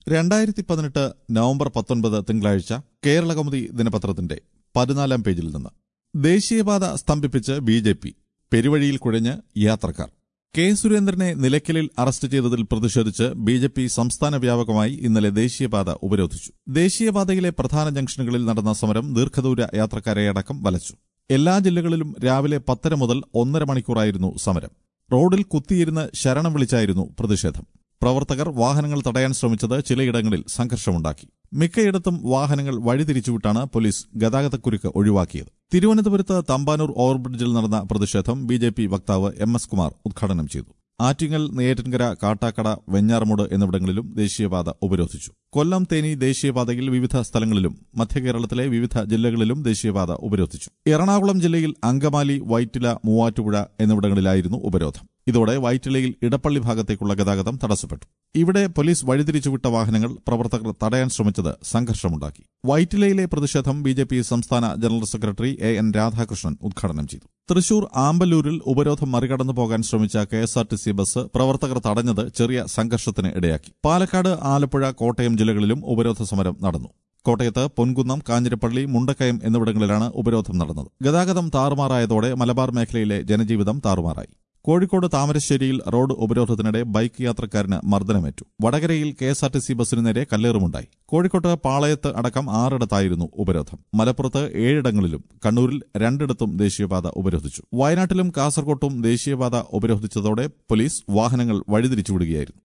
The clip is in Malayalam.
രണ്ടായിരത്തി പതിനെട്ട് നവംബർ പത്തൊൻപത് തിങ്കളാഴ്ച കേരളകൗമുദി ദിനപത്രത്തിന്റെ പതിനാലാം പേജിൽ നിന്ന് ദേശീയപാത സ്തംഭിപ്പിച്ച് ബി ജെ പി പെരുവഴിയിൽ കുഴഞ്ഞ് യാത്രക്കാർ കെ സുരേന്ദ്രനെ നിലയ്ക്കലിൽ അറസ്റ്റ് ചെയ്തതിൽ പ്രതിഷേധിച്ച് ബി ജെ പി സംസ്ഥാന വ്യാപകമായി ഇന്നലെ ദേശീയപാത ഉപരോധിച്ചു ദേശീയപാതയിലെ പ്രധാന ജംഗ്ഷനുകളിൽ നടന്ന സമരം ദീർഘദൂര യാത്രക്കാരെയടക്കം വലച്ചു എല്ലാ ജില്ലകളിലും രാവിലെ പത്തര മുതൽ ഒന്നര മണിക്കൂറായിരുന്നു സമരം റോഡിൽ കുത്തിയിരുന്ന് ശരണം വിളിച്ചായിരുന്നു പ്രതിഷേധം പ്രവർത്തകർ വാഹനങ്ങൾ തടയാൻ ശ്രമിച്ചത് ചിലയിടങ്ങളിൽ സംഘർഷമുണ്ടാക്കി മിക്കയിടത്തും വാഹനങ്ങൾ വഴിതിരിച്ചുവിട്ടാണ് പോലീസ് ഗതാഗതക്കുരുക്ക് ഒഴിവാക്കിയത് തിരുവനന്തപുരത്ത് തമ്പാനൂർ ഓവർബ്രിഡ്ജിൽ നടന്ന പ്രതിഷേധം ബി ജെ പി വക്താവ് എം എസ് കുമാർ ഉദ്ഘാടനം ചെയ്തു ആറ്റിങ്ങൽ നെയ്യാറ്റിൻകര കാട്ടാക്കട വെഞ്ഞാറമൂട് എന്നിവിടങ്ങളിലും ദേശീയപാത ഉപരോധിച്ചു കൊല്ലം തേനി ദേശീയപാതയിൽ വിവിധ സ്ഥലങ്ങളിലും മധ്യകേരളത്തിലെ വിവിധ ജില്ലകളിലും ദേശീയപാത ഉപരോധിച്ചു എറണാകുളം ജില്ലയിൽ അങ്കമാലി വൈറ്റില മൂവാറ്റുപുഴ എന്നിവിടങ്ങളിലായിരുന്നു ഉപരോധം ഇതോടെ വൈറ്റിലയിൽ ഇടപ്പള്ളി ഭാഗത്തേക്കുള്ള ഗതാഗതം തടസ്സപ്പെട്ടു ഇവിടെ പോലീസ് വഴിതിരിച്ചുവിട്ട വാഹനങ്ങൾ പ്രവർത്തകർ തടയാൻ ശ്രമിച്ചത് സംഘർഷമുണ്ടാക്കി വൈറ്റിലയിലെ പ്രതിഷേധം ബി ജെ പി സംസ്ഥാന general secretary A N Radhakrishnan ഉദ്ഘാടനം ചെയ്തു തൃശൂർ ആമ്പല്ലൂരിൽ ഉപരോധം മറികടന്നു പോകാൻ ശ്രമിച്ച K S R T C bus പ്രവർത്തകർ തടഞ്ഞത് ചെറിയ സംഘർഷത്തിന് ഇടയാക്കി പാലക്കാട് ആലപ്പുഴ കോട്ടയം ജില്ലകളിലും ഉപരോധ സമരം നടന്നു കോട്ടയത്ത് പൊൻകുന്നം കാഞ്ഞിരപ്പള്ളി മുണ്ടക്കയം എന്നിവിടങ്ങളിലാണ് ഉപരോധം നടന്നത് ഗതാഗതം താറുമാറായതോടെ മലബാർ മേഖലയിലെ ജനജീവിതം താറുമാറായി കോഴിക്കോട് താമരശ്ശേരിയിൽ റോഡ് ഉപരോധത്തിനിടെ ബൈക്ക് യാത്രക്കാരന് മർദ്ദനമേറ്റു വടകരയിൽ K S R T C ബസിനു നേരെ കല്ലേറുമുണ്ടായി കോഴിക്കോട്ട് പാളയത്ത് അടക്കം ആറിടത്തായിരുന്നു ഉപരോധം മലപ്പുറത്ത് ഏഴിടങ്ങളിലും കണ്ണൂരിൽ രണ്ടിടത്തും ദേശീയപാത ഉപരോധിച്ചു വയനാട്ടിലും കാസർകോട്ടും ദേശീയപാത ഉപരോധിച്ചതോടെ പോലീസ് വാഹനങ്ങൾ വഴിതിരിച്ചുവിടുകയായിരുന്നു